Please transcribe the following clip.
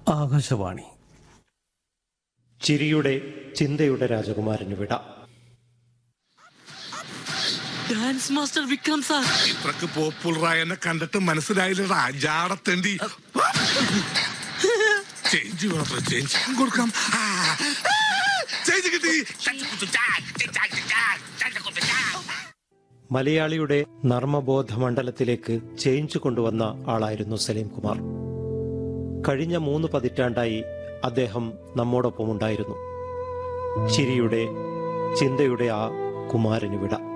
ആകാശവാണി ചിരിയുടെ ചിന്തയുടെ രാജകുമാരന് വിട ഡാൻസ് മാസ്റ്റർ വിക്രം സാർ ഇത്രക്ക് പോപ്പുലറായ എന്നെ കണ്ടിട്ട് മനസ്സിലായില്ലടാ ജാടത്തേണ്ടി ചേഞ്ച് മാത്രം ചേഞ്ച് കൊടുക്കാം ആ, ആ, ചേഞ്ച് കിട്ടി മലയാളിയുടെ നർമ്മബോധ മണ്ഡലത്തിലേക്ക് ചേഞ്ച് കൊണ്ടുവന്ന ആളായിരുന്നു സലീം കുമാർ കഴിഞ്ഞ മൂന്ന് പതിറ്റാണ്ടായി അദ്ദേഹം നമ്മോടൊപ്പം ഉണ്ടായിരുന്നു ചിരിയുടെ ചിന്തയുടെ ആ കുമാരന് വിട